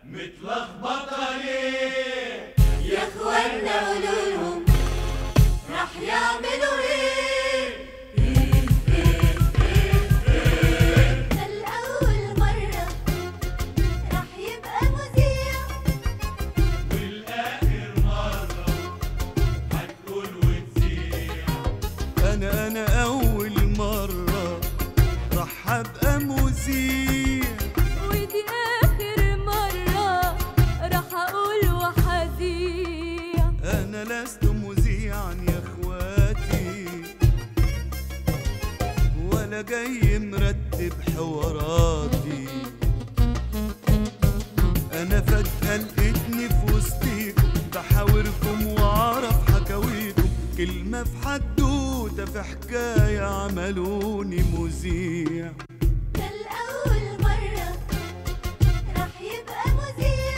متلخبطة ليه يا اخوانا قولولهم راح يعملوا ايه ده الأول مرة راح يبقى مذيع والآخر مرة هتقول وتذيع انا انا اول مره راح ابقى مذيع ودي آخر مرة راح أقول وحذيع انا لست مذيعا يا اخواتي ولا جاي مرتب حواراتي انا فجأة لقيتني في وسطيكم بحاوركم واعرف حكاويكم كلمة في حدوتة في حكاية عملوني مذيع ده الأول مرة راح يبقى مذيع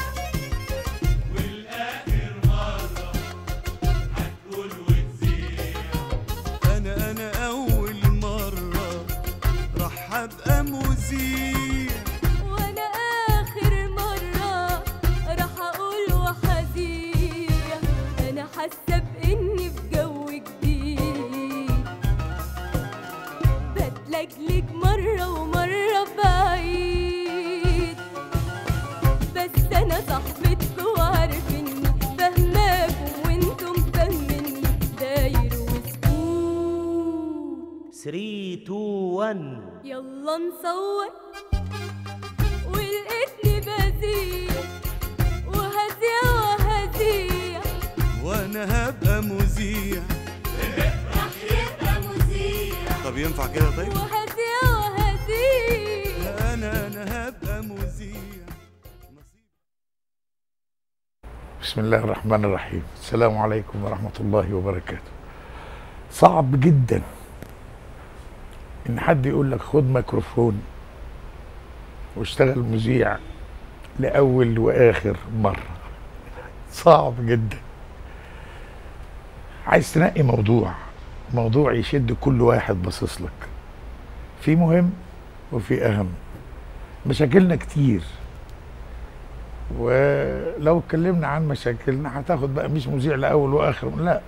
والآخر مرة هتقول وتذيع انا انا اول مرة راح ابقى مذيع وانا اخر مرة راح اقول وحذيع انا حاسة باني في جو جديد بتلجلج مرة ومرة بعيد بس انا صاحبتكم وعارفيني فاهماكم وانتم فاهميني داير وسكوت 3 2 1 يلا نصور ولقيتني بذيع وهذيع وهذيع وانا هبقى مذيع راح يبقى مذيع طب ينفع كده طيب وهذيع وهذيع انا انا هبقى مذيع بسم الله الرحمن الرحيم السلام عليكم ورحمة الله وبركاته صعب جدا ان حد يقول لك خد ميكروفون واشتغل مذيع لأول وآخر مرة صعب جدا عايز تنقي موضوع موضوع يشد كل واحد باصص لك في مهم وفي أهم مشاكلنا كتير ولو اتكلمنا عن مشاكلنا هتاخد بقى مش مذيع لاول واخر لا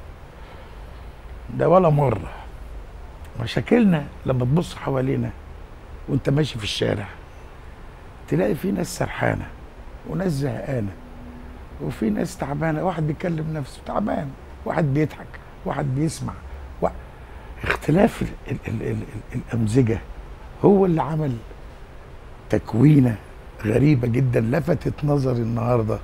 ده ولا مره مشاكلنا لما تبص حوالينا وانت ماشي في الشارع تلاقي في ناس سرحانه وناس زهقانه وفي ناس تعبانه واحد بيكلم نفسه تعبان واحد بيضحك واحد بيسمع وا- اختلاف ال ال ال ال ال الامزجه هو اللي عمل تكوينه غريبه جدا لفتت نظري النهارده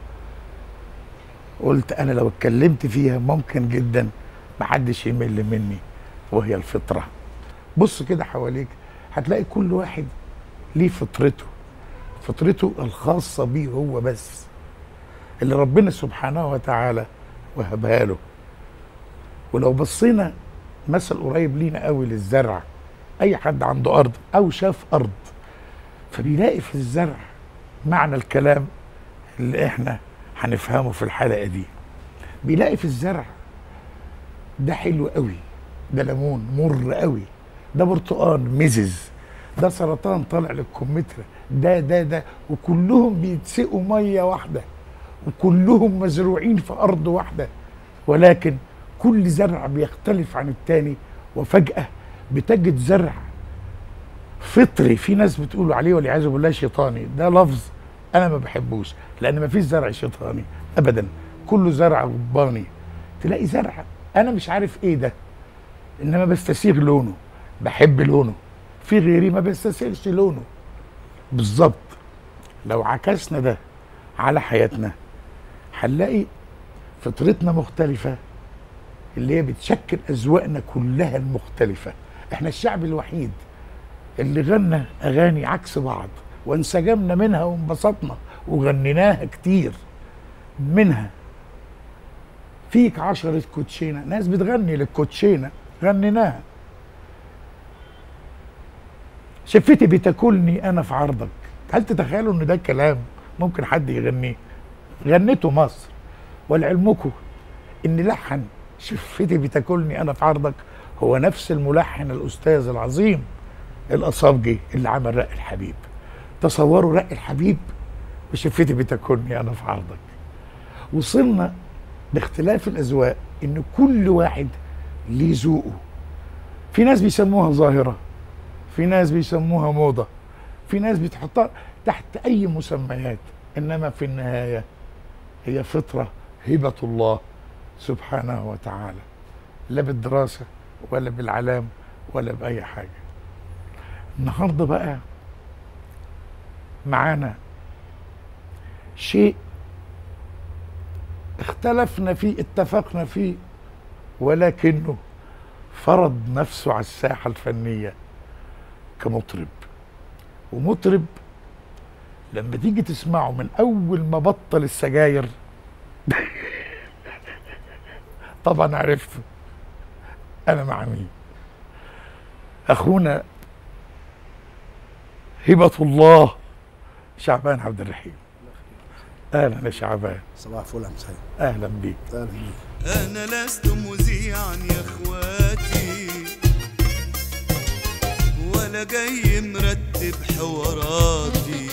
قلت انا لو اتكلمت فيها ممكن جدا محدش يمل مني وهي الفطره بص كده حواليك هتلاقي كل واحد ليه فطرته فطرته الخاصه بيه هو بس اللي ربنا سبحانه وتعالى وهبها له ولو بصينا مثل قريب لينا قوي للزرع اي حد عنده ارض او شاف ارض فبيلاقي في الزرع معنى الكلام اللي احنا هنفهمه في الحلقه دي بيلاقي في الزرع ده حلو قوي ده ليمون مر قوي ده برتقان مزز ده سرطان طالع للكمثرى ده ده ده وكلهم بيتسقوا ميه واحده وكلهم مزروعين في ارض واحده ولكن كل زرع بيختلف عن التاني وفجاه بتجد زرع فطري في ناس بتقول عليه والعياذ بالله شيطاني ده لفظ انا ما بحبوش لان ما فيش زرع شيطاني ابدا كله زرع رباني تلاقي زرع انا مش عارف ايه ده انما بستسيغ لونه بحب لونه في غيري ما بستسيغش لونه بالظبط لو عكسنا ده على حياتنا هنلاقي فطرتنا مختلفة اللي هي بتشكل أذواقنا كلها المختلفة احنا الشعب الوحيد اللي غنى أغاني عكس بعض وانسجمنا منها وانبسطنا وغنيناها كتير منها فيك عشرة كوتشينة ناس بتغني للكوتشينة غنيناها شفتي بتاكلني انا في عرضك هل تتخيلوا ان ده كلام ممكن حد يغنيه غنته مصر ولعلمكم ان لحن شفتي بتاكلني انا في عرضك هو نفس الملحن الاستاذ العظيم الاصابجي اللي عمل رق الحبيب تصوروا رق الحبيب وشفتي بتكوني انا في عرضك وصلنا باختلاف الاذواق ان كل واحد ليه ذوقه في ناس بيسموها ظاهره في ناس بيسموها موضه في ناس بتحطها تحت اي مسميات انما في النهايه هي فطره هبه الله سبحانه وتعالى لا بالدراسه ولا بالعلام ولا باي حاجه النهارده بقى معانا شيء اختلفنا فيه اتفقنا فيه ولكنه فرض نفسه على الساحه الفنيه كمطرب ومطرب لما تيجي تسمعه من اول ما بطل السجاير طبعا عرفته انا مع مين اخونا هبه الله شعبان عبد الرحيم اهلا يا شعبان صباح الفل يا مساء اهلا بيك اهلا بيك انا لست مذيعا يا اخواتي ولا جاي مرتب حواراتي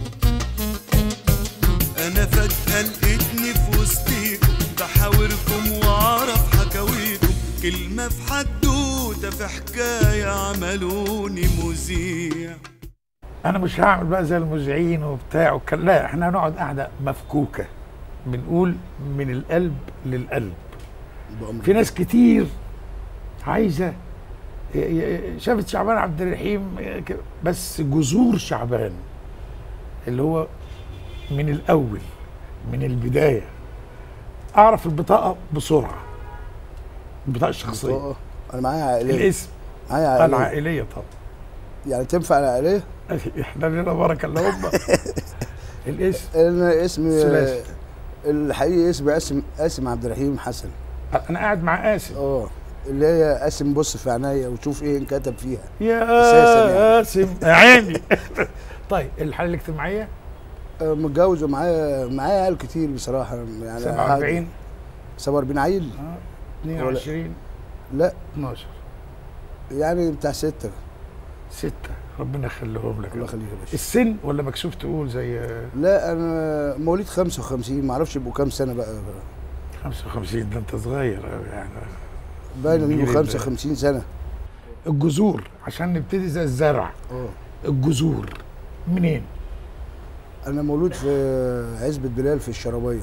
انا فجأة لقيتني في وسطيكم بحاوركم واعرف حكاويكم كلمة في حدوتة في حكاية عملوني مذيع انا مش هعمل بقى زي المذيعين وبتاع وكلا لا احنا هنقعد قاعده مفكوكه بنقول من القلب للقلب بأمر في ناس كتير عايزه ي- ي- شافت شعبان عبد الرحيم ك- بس جذور شعبان اللي هو من الاول من البدايه اعرف البطاقه بسرعه البطاقه الشخصيه اه انا معايا عائليه الاسم معايا عائليه العائليه طبعا يعني تنفع العائليه احنا لنا بركه الا هم الاسم انا اسمي ثلاثي. الحقيقي اسمي قاسم قاسم عبد الرحيم حسن انا قاعد مع قاسم اه اللي هي قاسم بص في عينيا وشوف ايه انكتب فيها يا أساساً يعني. قاسم يا عيني طيب الحاله الاجتماعيه آه، متجوز ومعايا معايا عيال كتير بصراحه يعني 47 47 عيل اه 22 لا 12 يعني بتاع سته ستة ربنا يخليهم لك الله يخليك يا باشا السن ولا مكسوف تقول زي لا انا مواليد 55 ما اعرفش يبقوا كام سنه بقى 55 ده انت صغير أوي يعني باين ان جيل يبقوا ال- 55 سنه الجذور عشان نبتدي زي الزرع اه الجذور منين؟ انا مولود في عزبة بلال في الشرابية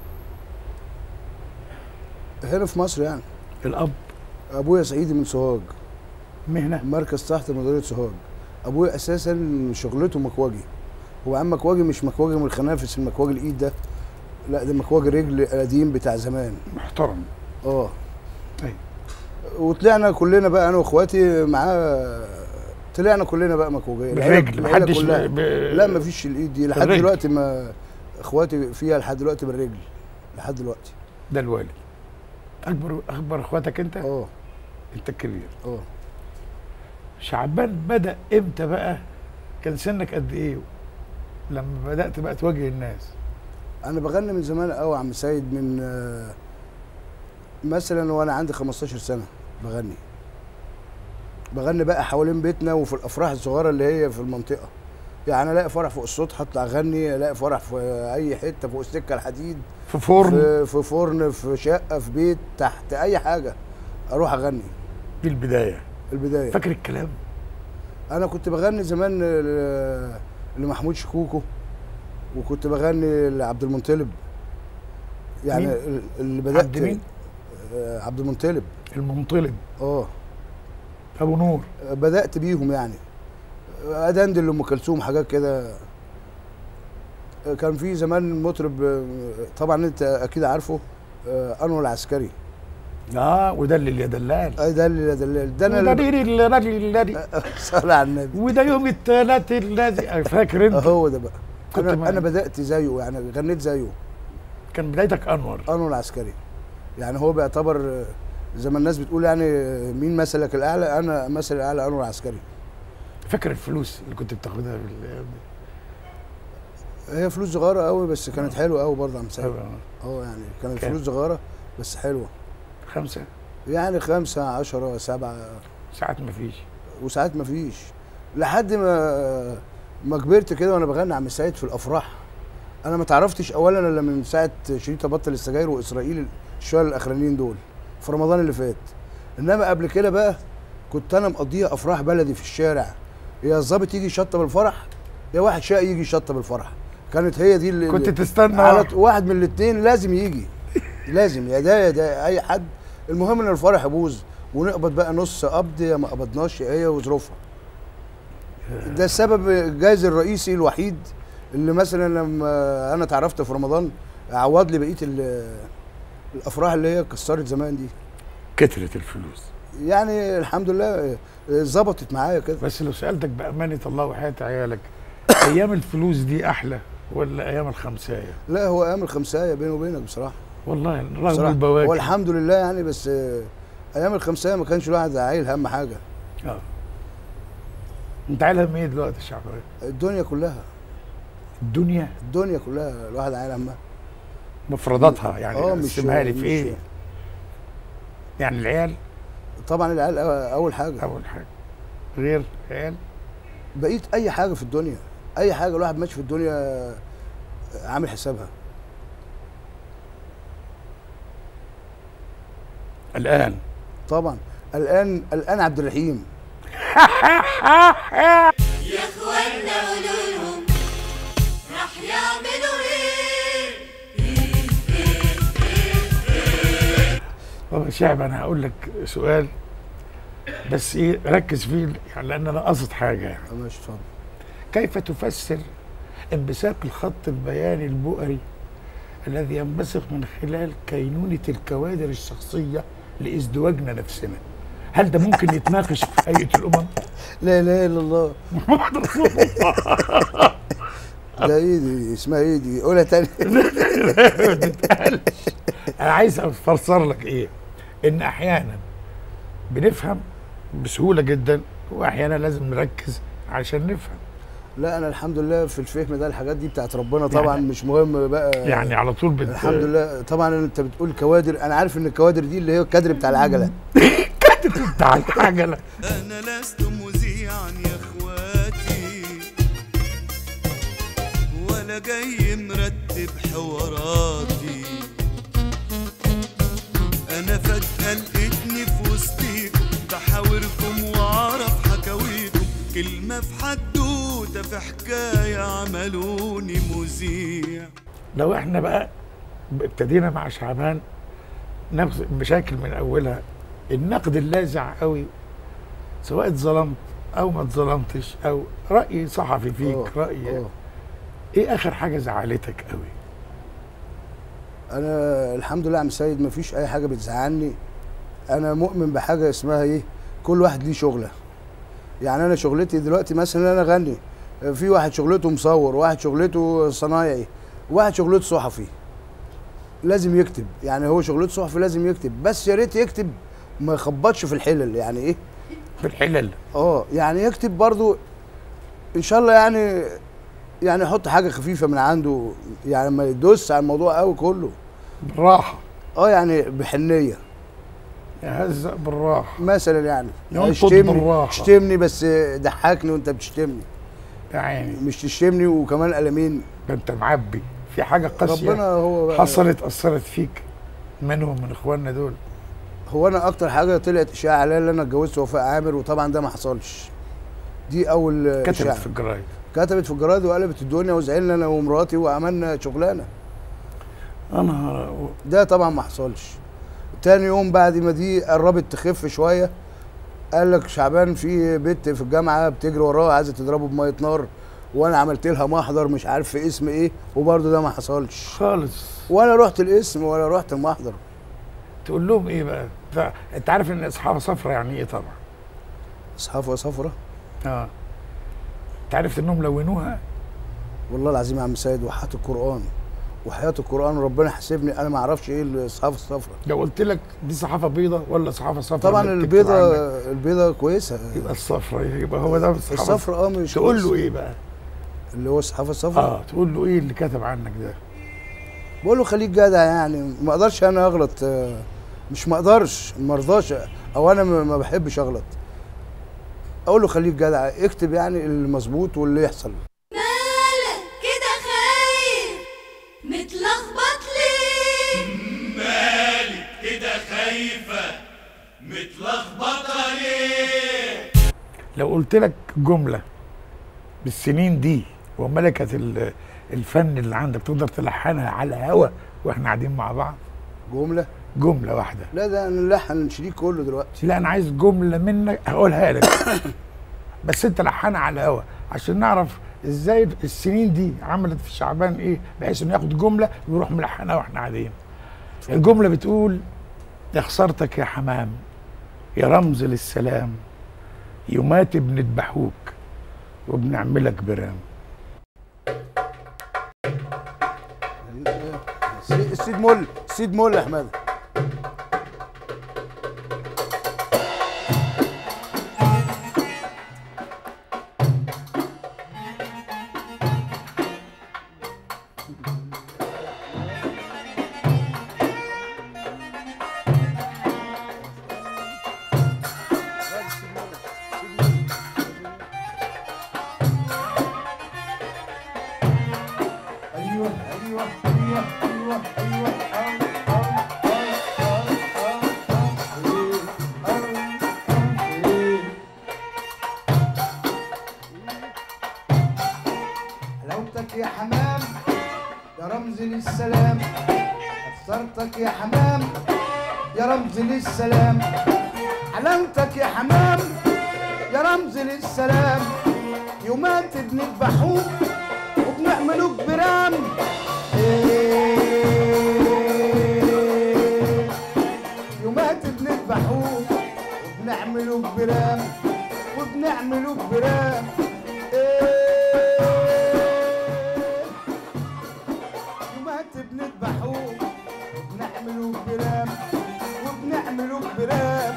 هنا في مصر يعني الاب ابويا صعيدي من سوهاج مهنه مركز تحت مديرية سوهاج ابويا اساسا شغلته مكواجي هو عم مكواجي مش مكواجي من الخنافس المكواجي الايد ده لا ده مكواجي رجل قديم بتاع زمان محترم اه أيوة. وطلعنا كلنا بقى انا واخواتي معاه طلعنا كلنا بقى مكواجيه العيلة- بالرجل العيلة محدش كلها. ب... لا ما فيش الايد دي لحد بالرجل. دلوقتي ما اخواتي فيها لحد دلوقتي بالرجل لحد دلوقتي ده الوالد اكبر اكبر اخواتك انت اه انت الكبير اه شعبان بدا امتى بقى كان سنك قد ايه لما بدات بقى تواجه الناس انا بغني من زمان قوي يا عم سيد من آه، مثلا وانا عندي 15 سنه بغني بغني بقى حوالين بيتنا وفي الافراح الصغيره اللي هي في المنطقه يعني الاقي فرح فوق السطح اطلع اغني الاقي فرح في اي حته فوق السكه الحديد في فرن في, في فرن في شقه في بيت تحت اي حاجه اروح اغني دي البدايه البدايه فاكر الكلام انا كنت بغني زمان ل- لمحمود شكوكو وكنت بغني لعبد المنطلب يعني مين؟ ال- اللي بدات عبد مين آه، عبد المنطلب المنطلب اه ابو نور بدات بيهم يعني ادندل لام كلثوم حاجات كده آه، كان في زمان مطرب آه، طبعا انت اكيد عارفه آه، انور العسكري اه ودلل يا دلال اي ده اللي دلال ده انا اللي ودليل الرجل الذي صلى على النبي وده يوم الثلاث الذي فاكر انت هو ده بقى كنت انا معاه. انا بدات زيه يعني غنيت زيه كان بدايتك انور انور العسكري يعني هو بيعتبر آه، زي ما الناس بتقول يعني آه، مين مثلك الاعلى انا مثل الاعلى انور العسكري فاكر الفلوس اللي كنت بتاخدها في الايام دي هي فلوس صغيره قوي بس كانت حلوه قوي برضه يا عم سيد أيوة. اه يعني كانت كام؟ فلوس صغيره بس حلوه خمسه يعني خمسة عشرة سبعة ساعات ما فيش وساعات مفيش لحد ما ما كبرت كده وانا بغني عم سعيد في الافراح انا ما تعرفتش اولا الا من ساعه شريطه بطل السجاير واسرائيل الشويه الاخرانيين دول في رمضان اللي فات انما قبل كده بقى كنت انا مقضيها افراح بلدي في الشارع يا الظابط يجي يشطب الفرح يا واحد شقي يجي يشطب الفرح كانت هي دي اللي كنت تستنى على ط- واحد من الاثنين لازم يجي لازم يا ده يا ده اي حد المهم ان الفرح يبوظ ونقبض بقى نص قبض يا ما قبضناش هي وظروفها ده السبب الجايز الرئيسي الوحيد اللي مثلا لما انا اتعرفت في رمضان عوض لي بقيه ال- الافراح اللي هي كسرت زمان دي كترت الفلوس يعني الحمد لله ظبطت معايا كده بس لو سالتك بامانه الله وحياه عيالك ايام الفلوس دي احلى ولا ايام الخمسايه لا هو ايام الخمسايه بيني وبينك بصراحه والله رغم بصراحه البواكي والحمد لله يعني بس آه، ايام الخمسيه ما كانش الواحد عايل هم حاجه اه انت عايل هم ايه دلوقتي يا شعبان الدنيا كلها الدنيا الدنيا كلها الواحد عايل همها مفرداتها يعني اه اه مش قسمها لي في مش- ايه يعني العيال طبعا العيال أو- اول حاجه اول حاجه غير عيال بقيت اي حاجه في الدنيا اي حاجه الواحد ماشي في الدنيا عامل حسابها الان طبعا الان الان عبد الرحيم يا اخوانا قولوا لهم راح يعملوا ايه طب يا شعب انا هقول لك سؤال بس ايه ركز فيه يعني لان انا قصد حاجه يعني آه، ماشي اتفضل كيف تفسر انبثاق الخط البياني البؤري الذي ينبثق من خلال كينونة الكوادر الشخصية لازدواجنا نفسنا هل ده ممكن يتناقش في هيئة الأمم؟ لا اله الا الله محمد رسول الله ده ايه دي اسمها ايه دي قولها تاني أنا عايز أفسر لك إيه؟ إن أحيانا بنفهم بسهولة جدا وأحيانا لازم نركز عشان نفهم لا انا الحمد لله في الفهم ده الحاجات دي بتاعت ربنا طبعا يعني- مش مهم بقى يعني على طول بت... الحمد لله طبعا انت بتقول كوادر انا عارف ان الكوادر دي اللي هي الكادر بتاع العجله بتاع العجلة أنا لست مذيعا يا إخواتي ولا جاي مرتب حواراتي أنا فجأة لقيتني في وسطيكم بحاوركم وأعرف حكاويكم كلمة في حدوتة في حكاية عملوني مذيع لو احنا بقى ابتدينا مع شعبان ناخد المشاكل من اولها النقد اللاذع قوي سواء اتظلمت او ما اتظلمتش او راي صحفي فيك آه، راي آه. ايه اخر حاجه زعلتك قوي انا الحمد لله يا عم سيد مفيش اي حاجه بتزعلني انا مؤمن بحاجه اسمها ايه كل واحد ليه شغله يعني انا شغلتي دلوقتي مثلا انا اغني في واحد شغلته مصور واحد شغلته صنايعي واحد شغلته صحفي لازم يكتب يعني هو شغلته صحفي لازم يكتب بس يا ريت يكتب ما يخبطش في الحلل يعني ايه في الحلل اه يعني يكتب برضو ان شاء الله يعني يعني يحط حاجه خفيفه من عنده يعني ما يدوس على الموضوع قوي كله بالراحه اه يعني بحنيه يهزأ بالراحه مثلا يعني ينفض اشتمني بالراحة. اشتمني بس ضحكني وانت بتشتمني يا عيني مش تشتمني وكمان قلمين ده انت معبي في حاجه قاسيه ربنا هو بقى حصلت اثرت فيك منهم من اخواننا دول هو انا اكتر حاجه طلعت اشاعه عليا اللي انا اتجوزت وفاء عامر وطبعا ده ما حصلش دي اول كتبت إشاعة. في الجرايد كتبت في الجرايد وقلبت الدنيا وزعلنا انا ومراتي وعملنا شغلانه انا ده طبعا ما حصلش تاني يوم بعد ما دي قربت تخف شويه قال لك شعبان في بنت في الجامعه بتجري وراه عايزه تضربه بميه نار وانا عملت لها محضر مش عارف في اسم ايه وبرده ده ما حصلش خالص ولا رحت الاسم ولا رحت المحضر تقول لهم ايه بقى ف- انت عارف ان اصحاب صفرة يعني ايه طبعا صحافه صفرة اه انت عارف انهم لونوها والله العظيم يا عم سيد وحياة القران وحياة القران ربنا حاسبني انا ما اعرفش ايه الصحافه الصفراء لو قلت لك دي صحافه بيضة ولا صحافه صفراء طبعا اللي بتكتب البيضه عنك؟ البيضه كويسه يبقى الصفراء يبقى هو ده الصحافه الصفراء اه مش تقول له كويسة. ايه بقى اللي هو الصحافه الصفراء اه تقول له ايه اللي كتب عنك ده بقول له خليك جدع يعني ما اقدرش انا اغلط آه، مش ما اقدرش ما ارضاش او انا ما ما بحبش اغلط اقول له خليك جدع اكتب يعني المظبوط واللي يحصل مالك كده خايف شايفة متلخبطة ليه لو قلت لك جمله بالسنين دي وملكه ال- الفن اللي عندك تقدر تلحنها على هوا واحنا قاعدين مع بعض جمله جمله واحده لا ده نلحن الشريك كله دلوقتي لا انا عايز جمله منك هقولها لك بس انت لحنها على الهوا عشان نعرف ازاي السنين دي عملت في شعبان ايه بحيث انه ياخد جمله ويروح ملحنها واحنا قاعدين الجمله بتقول يا خسارتك يا حمام يا رمز للسلام يومات بنذبحوك وبنعملك برام السي- السيد مول السيد مول يا حماده ايوه ايوه ايوه ايوه ايوه حلاوتك يا حمام يا رمز للسلام اخترتك يا حمام يا رمز للسلام حلاوتك يا حمام يا رمز للسلام يومات بنذبحوك وبنعملوك برام إيه. يومات بنذبحوك وبنعملوك برام وبنعملوك برام إيه. يومات بنذبحوك وبنعملوك برام وبنعملوك برام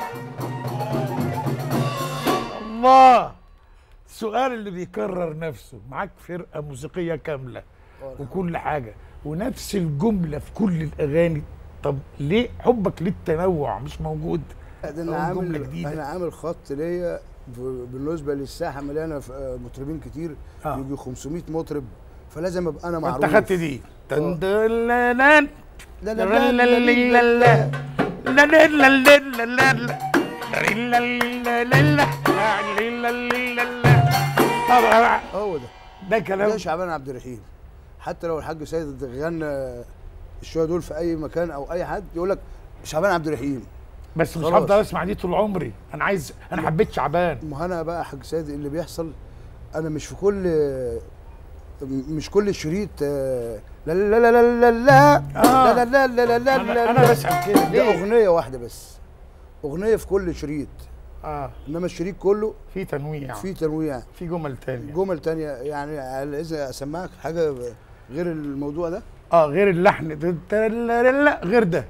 الله السؤال اللي بيكرر نفسه معاك فرقه موسيقيه كامله وكل حاجه ونفس الجمله في كل الاغاني طب ليه حبك للتنوع مش موجود ده أو انا جملة عامل جديدة. انا عامل خط ليا ب- بالنسبه للساحه مليانه ف- آه، مطربين كتير آه. يجي 500 مطرب فلازم ابقى انا معروف انت خدت دي تندللان لا لا لا لا لا لا لا لا لا لا لا لا لا لا. لا لا لا لا لا. لا لا لا لا. طبعا هو ده ده كلام ده شعبان عبد الرحيم حتى لو الحاج سيد غنى الشويه دول في اي مكان او اي حد يقول لك شعبان عبد الرحيم بس مش خلاص. هفضل اسمع دي طول عمري انا عايز انا حبيت شعبان ما انا بقى حاج سيد اللي بيحصل انا مش في كل مش كل شريط آه، لا لا لا لا لا لا آه. لا لا لا لا لا انا, لا أنا بسأل كده ده ليه اغنيه واحده بس اغنيه في كل شريط اه انما الشريط كله في تنويع فيه تنويع في جمل تانية جمل تانية يعني على اذا اسمعك حاجه غير الموضوع ده اه غير اللحن ده- ده- لا لا لا غير ده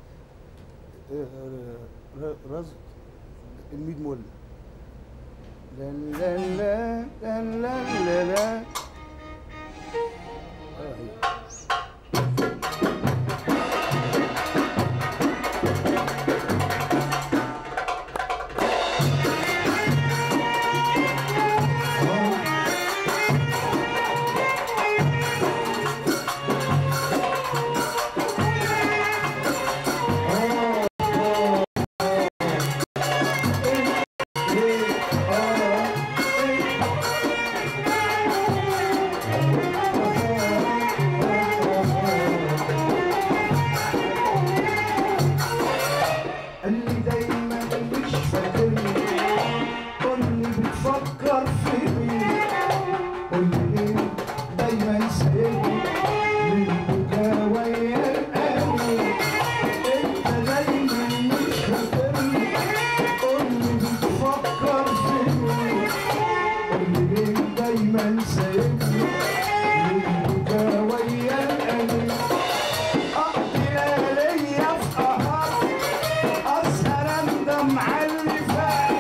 رز الميد مول لا لا لا لا لا لا لا آه، هي. اللي دايما مش فاكرني قولي بتفكر في مين قولي ليه دايما سايبني للبكا ويا القلب انت دايما مش فاكرني قولي بتفكر في مين قولي ليه دايما سايبني للبكا ويا القلب اقضي ليالي في قهر اسهر اندم على اللي فات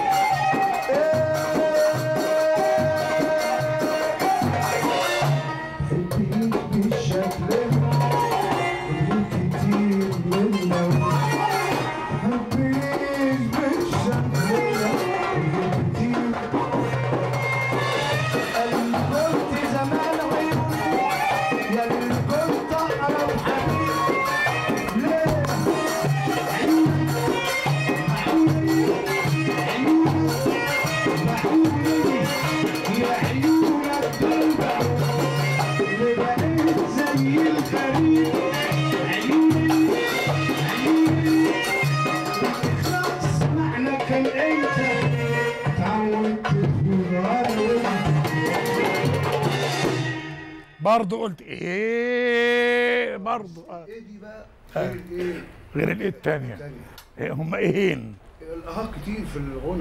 حبيت بالشكل اللي كتير منه حبيت بالشكل اللي كتير اللي كنت زمان عيوني يا اللي كنت اقرب حبيب ليه برضه قلت ايه برضه آه. ايه دي بقى آه. غير الايه غير الايه التانية التانية إيه هم ايهين الاه كتير في الغنى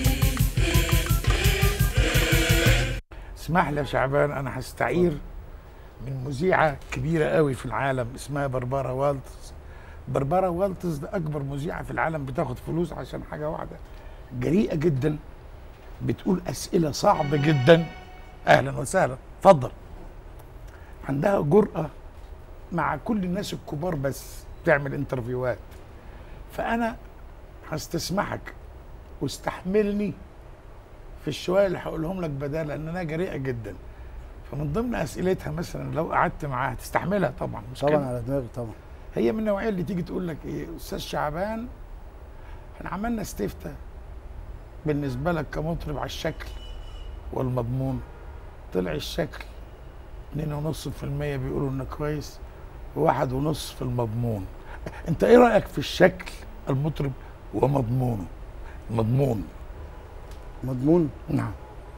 اسمح لي يا شعبان انا هستعير من مذيعه كبيره قوي في العالم اسمها بربرا والتز بربرا والتز ده اكبر مذيعه في العالم بتاخد فلوس عشان حاجه واحده جريئه جدا بتقول اسئله صعبه جدا اهلا وسهلا اتفضل عندها جرأه مع كل الناس الكبار بس تعمل انترفيوهات فانا هستسمحك واستحملني في الشوية اللي هقولهم لك بدال لان انا جريئه جدا فمن ضمن اسئلتها مثلا لو قعدت معاها تستحملها طبعا مش طبعا كده؟ على دماغي طبعا هي من النوعيه اللي تيجي تقول لك ايه استاذ شعبان احنا عملنا استفتاء بالنسبه لك كمطرب على الشكل والمضمون طلع الشكل 2.5% بيقولوا انه كويس وواحد ونص في المضمون انت ايه رايك في الشكل المطرب ومضمونه مضمون مضمون نعم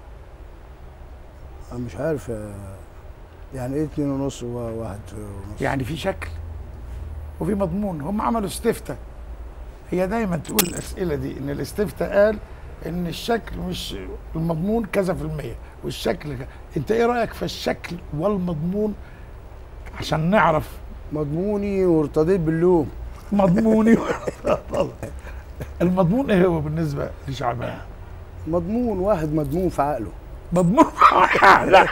انا مش عارف آه، يعني ايه اتنين ونص وواحد ونص يعني في شكل وفي مضمون هم عملوا استفتاء هي دايما تقول الاسئله دي ان الاستفتاء قال ان الشكل مش المضمون كذا في المية والشكل ك- انت ايه رايك في الشكل والمضمون عشان نعرف مضموني وارتضيت باللوم مضموني المضمون ايه هو بالنسبه لشعبان مضمون واحد مضمون في عقله مضمون لا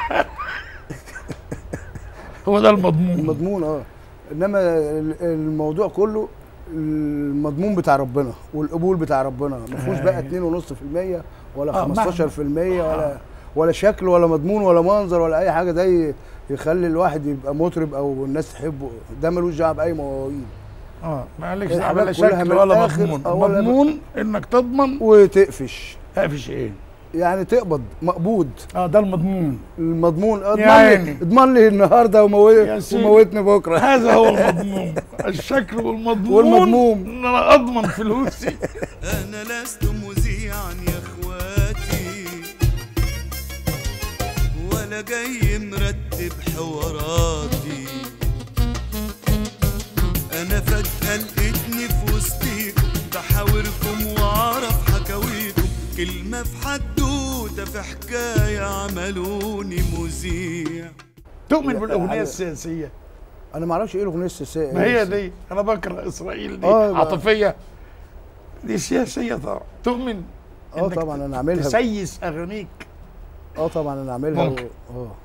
هو ده المضمون المضمون اه انما ال- الموضوع كله المضمون بتاع ربنا والقبول بتاع ربنا ما فيهوش بقى أيوة. 2.5% ولا آه، مهما. 15% ولا ولا شكل ولا مضمون ولا منظر ولا اي حاجه ده ي- يخلي الواحد يبقى مطرب او الناس تحبه ده ملوش دعوه باي مواويل اه معلش الحاجات لا كلها شكل من ولا الآخر مضمون أو ولا- مضمون انك تضمن وتقفش قافش ايه يعني تقبض مقبوض اه ده المضمون المضمون اضمن يا عيني. لي اضمن لي النهارده ومو- يا سيدي. وموتني بكره هذا هو المضمون الشكل والمضمون والمضمون. ان انا اضمن فلوسي أنا لست مذيعا يا إخواتي ولا جاي مرتب حواراتي أنا فجأة لقيتني في وسطيكم بحاوركم وأعرف حكاويكم كلمة في حدوتة في حكاية عملوني مذيع تؤمن لا، بالاغنيه على- السياسيه انا ما اعرفش ايه الاغنيه السياسيه ما هي دي انا بكره اسرائيل دي آه، ما- عاطفيه دي سياسيه طبعا تؤمن اه إنك طبعا انا عاملها تسيس اغانيك اه طبعا انا عاملها ممكن. و... اه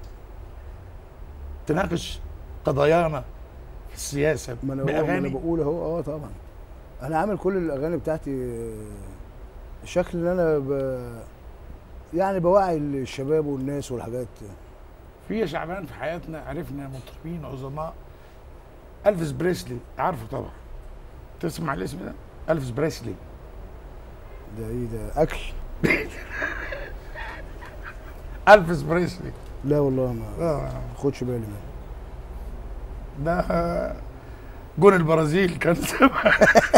تناقش قضايانا في السياسه ما انا بقول- ما انا باغاني بقول اهو اه طبعا انا عامل كل الاغاني بتاعتي آه، الشكل ان انا ب... يعني بوعي الشباب والناس والحاجات في يا شعبان في حياتنا عرفنا مطربين عظماء الفيس بريسلي عارفه طبعا تسمع الاسم ده الفيس بريسلي ده ايه ده اكل الفيس بريسلي لا والله ما آه. خدش بالي منه ده جون البرازيل كان سبعة.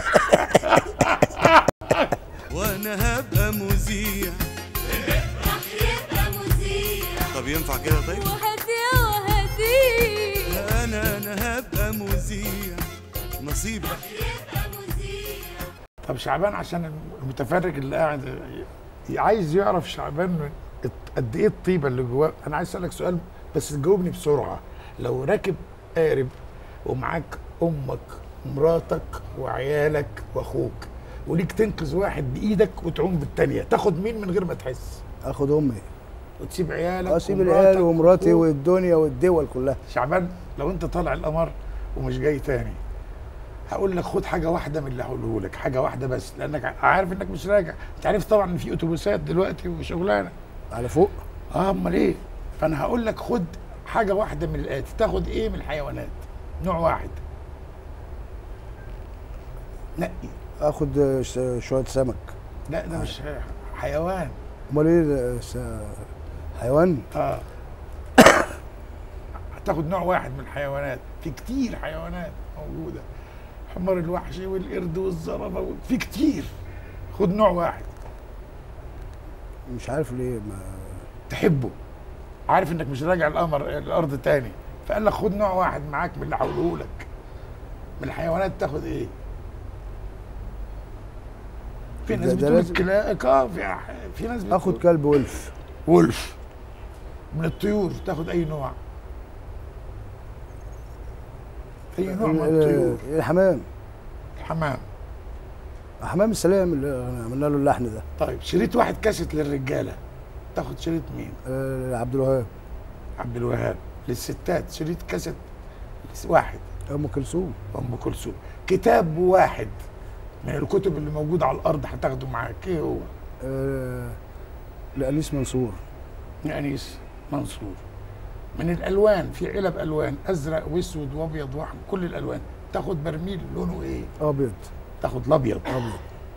وأنا هبقى مذيع راح يبقى مذيع طب ينفع كده طيب؟ وهدي وهدي أنا أنا هبقى مذيع نصيبي يبقى مذيع طب شعبان عشان المتفرج اللي قاعد عايز يعرف شعبان قد ايه الطيبه اللي جواه انا عايز اسالك سؤال بس تجاوبني بسرعه لو راكب قارب ومعاك امك مراتك وعيالك واخوك وليك تنقذ واحد بايدك وتعوم بالتانيه تاخد مين من غير ما تحس اخد امي وتسيب عيالك اسيب ومراتك العيال ومراتي وأخوك. والدنيا والدول كلها شعبان لو انت طالع القمر ومش جاي تاني هقول لك خد حاجه واحده من اللي هقوله لك حاجه واحده بس لانك عارف انك مش راجع انت عارف طبعا ان في اتوبيسات دلوقتي وشغلانه على فوق اه امال ايه فانا هقول لك خد حاجه واحده من الاتي تاخد ايه من الحيوانات نوع واحد نقي اخد آه، ش- شويه سمك لا ده مش حيوان امال ايه ده؟ س- حيوان اه هتاخد نوع واحد من الحيوانات في كتير حيوانات موجوده حمار الوحشي والقرد والزرافه وال- في كتير خد نوع واحد مش عارف ليه ما تحبه عارف انك مش راجع القمر الارض تاني فقال لك خد نوع واحد معاك من اللي هقوله لك من الحيوانات تاخد ايه في ناس ده- ده بتقول لازم- الكلاك اه في في ناس بتقول اخد كلب ولف ولف من الطيور تاخد اي نوع اي نوع من الطيور ال- الحمام الحمام حمام السلام اللي عملنا له اللحن ده طيب شريط واحد كاسيت للرجاله تاخد شريط مين آه، عبد الوهاب عبد الوهاب للستات شريط كاسيت واحد ام كلثوم ام كلثوم كتاب واحد من الكتب اللي موجوده على الارض هتاخده معاك ايه هو آه، لانيس منصور انيس منصور من الالوان في علب الوان ازرق واسود وابيض واحمر كل الالوان تاخد برميل لونه ايه ابيض تاخد الابيض ابيض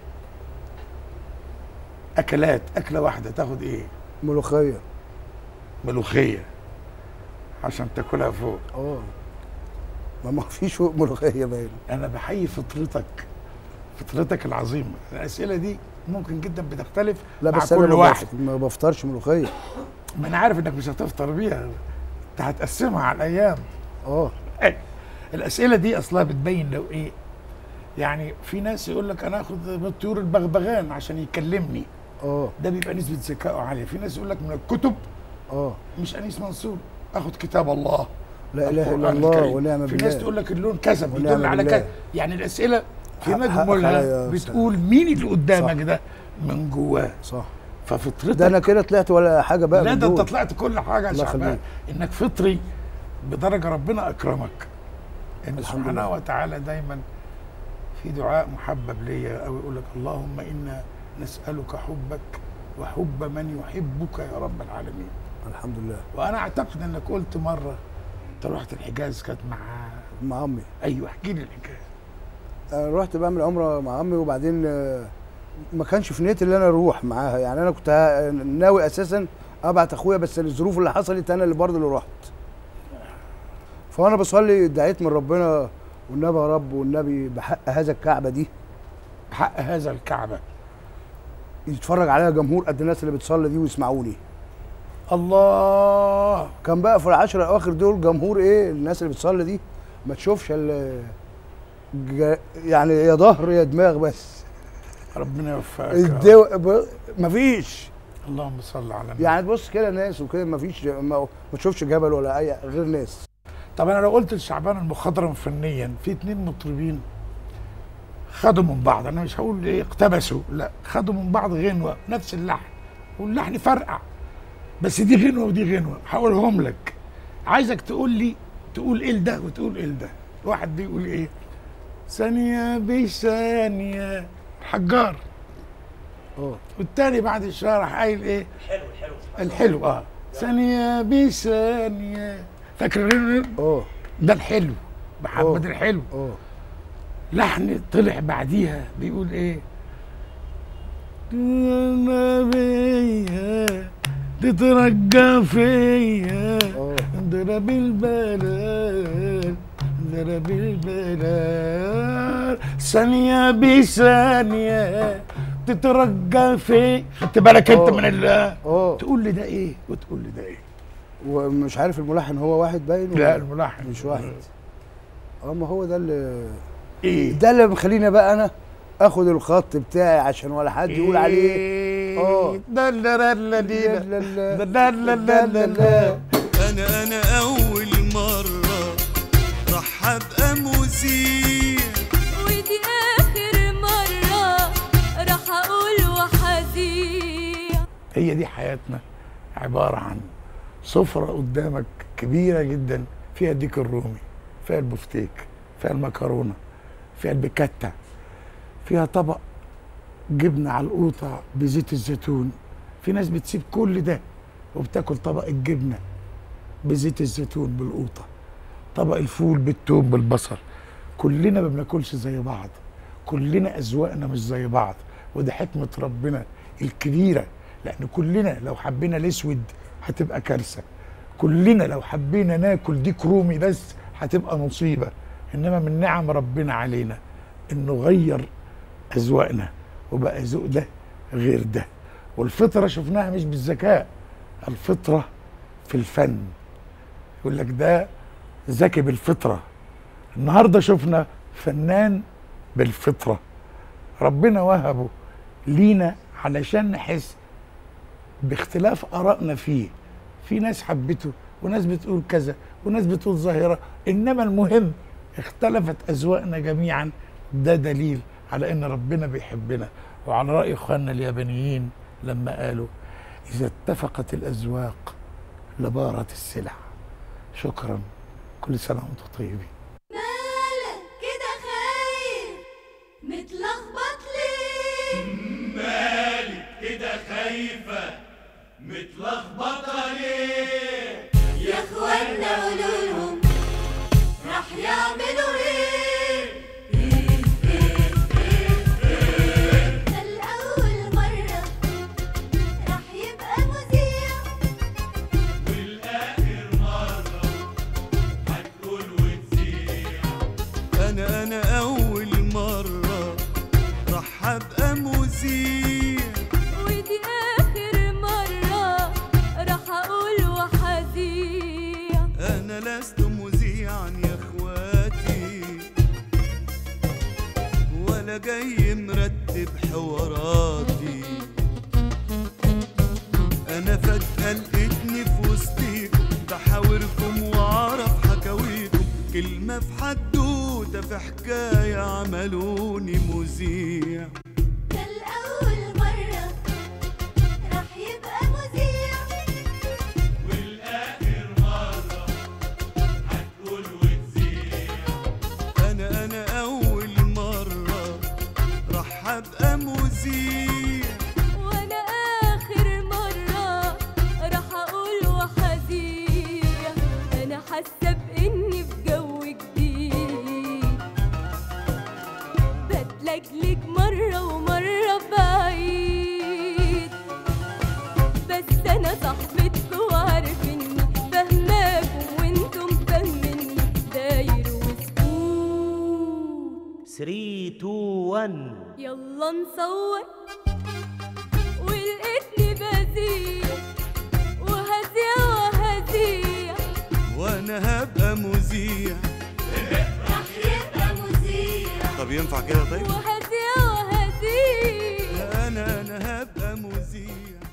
اكلات اكله واحده تاخد ايه ملوخيه ملوخيه عشان تاكلها فوق اه ما ما فيش فوق ملوخيه باين انا بحيي فطرتك فطرتك العظيمه الاسئله دي ممكن جدا بتختلف لا مع بس انا كل ما واحد بف- ما بفطرش ملوخيه ما انا عارف انك مش هتفطر بيها انت هتقسمها على الايام اه أي. الاسئله دي اصلها بتبين لو ايه يعني في ناس يقول لك انا اخد من الطيور البغبغان عشان يكلمني اه ده بيبقى نسبه ذكائه عاليه في ناس يقول لك من الكتب اه مش انيس منصور اخد كتاب الله لا اله الا القرآن الله الكريم. ونعم في ناس بالله تقول لك اللون كذا ونعم بيدل على بالله. كذا يعني الاسئله في حق- حقك مجملها عليا يا بتقول مين اللي قدامك صح. ده من جواه صح ففطرتك ده انا كده طلعت ولا حاجه بقى لا من ده انت دول. طلعت كل حاجه يا الله شعبان يخليك. انك فطري بدرجه ربنا اكرمك ان الحمد سبحانه لله. وتعالى دايما في دعاء محبب ليا او يقول لك اللهم انا نسالك حبك وحب من يحبك يا رب العالمين الحمد لله وانا اعتقد انك قلت مره انت رحت الحجاز كانت مع مع عمي ايوه احكي لي الحكايه انا رحت بعمل عمره مع عمي وبعدين آه، ما كانش في نيتي ان انا اروح معاها يعني انا كنت ها- ناوي اساسا ابعت اخويا بس الظروف اللي حصلت انا اللي برضه اللي رحت فانا بصلي دعيت من ربنا والنبي يا رب والنبي بحق هذا الكعبه دي حق هذا الكعبه يتفرج عليها جمهور قد الناس اللي بتصلي دي ويسمعوني الله كان بقى في العشر الاواخر دول جمهور ايه الناس اللي بتصلي دي ما تشوفش ال- جا- يعني يا ظهر يا دماغ بس ربنا يوفقك يا رب. الدو... ب... مفيش اللهم صل على النبي يعني تبص كده ناس وكده مفيش ما, ما تشوفش جبل ولا اي غير ناس طب انا لو قلت لشعبان المخضرم فنيا في اتنين مطربين خدوا من بعض انا مش هقول ايه اقتبسوا لا خدوا من بعض غنوه نفس اللحن واللحن فرقع بس دي غنوه ودي غنوه هقولهم لك عايزك تقول لي تقول ايه ده وتقول ايه ده واحد بيقول ايه ثانيه بثانيه حجار اه والتاني بعد الشهر راح قايل ايه الحلو اه ثانيه بثانيه فاكر اه ده الحلو محمد أوه. الحلو اه لحن طلع بعديها بيقول ايه بيا تترجى فيا اه ضرب البلال ضرب البلال ثانية بثانية تترجى في خدت بالك انت أوه. من ال اه تقول لي ده ايه وتقول لي ده ايه ومش عارف الملحن هو واحد باين لا ولا- الملحن مش واحد اه ما هو ده اللي ايه ده اللي مخليني بقى انا اخد الخط بتاعي عشان ولا حد يقول عليه اه لا لا لا لا لا لا لا لا لا لا لا لا انا انا اول مره راح ابقى مذيع ودي آخر مرة راح أقول وحذيع هي دي حياتنا عبارة عن سفرة قدامك كبيرة جدا فيها الديك الرومي فيها البفتيك فيها المكرونة فيها البكتة فيها طبق جبنة على القوطة بزيت الزيتون في ناس بتسيب كل ده وبتاكل طبق الجبنة بزيت الزيتون بالقوطة طبق الفول بالثوم بالبصل كلنا ما بناكلش زي بعض كلنا اذواقنا مش زي بعض وده حكمه ربنا الكبيره لان كلنا لو حبينا الاسود هتبقى كارثه كلنا لو حبينا ناكل ديك رومي بس هتبقى مصيبه انما من نعم ربنا علينا انه غير اذواقنا وبقى ذوق ده غير ده والفطره شفناها مش بالذكاء الفطره في الفن يقول لك ده ذكي بالفطره النهارده شفنا فنان بالفطره ربنا وهبه لينا علشان نحس باختلاف ارائنا فيه في ناس حبته وناس بتقول كذا وناس بتقول ظاهره انما المهم اختلفت اذواقنا جميعا ده دليل على ان ربنا بيحبنا وعلى راي اخواننا اليابانيين لما قالوا اذا اتفقت الاذواق لبارت السلع شكرا كل سنه وانتم طيبين مالك كده خايف متلخبط ليه مالك كده خايفة متلخبطة ليه يا اخوانا قولولهم راح يعملوا ايه ده الأول مرة راح يبقى مذيع والآخر مرة هتقول وتذيع انا انا اول مرة راح ابقى مذيع ودي آخر مرة راح أقول وحذيع انا لست مذيعا يا اخواتي ولا جاي مرتب حواراتي انا فجأة لقيتني في وسطيكم بحاوركم واعرف حكاويكم كلمة في حدوتة في حكاية عملوني مذيع ده الأول مرة راح يبقى مذيع والآخر مرة هتقول وتذيع انا انا اول مرة راح ابقى مذيع وأنا آخر مرة راح أقول وحذيع أنا حاسة بإني في جو جديد بتلجلج مرة ومرة بعيد بس أنا صاحبتكم وعارفيني فاهماكم وانتم فاهميني داير وسكوت 3 2 1 يلا نصور ولقيتني بذيع وهذيع وهذيع وانا هبقى مذيع راح يبقى مذيع طب ينفع كده طيب وهذيع وهذيع انا انا هبقى مذيع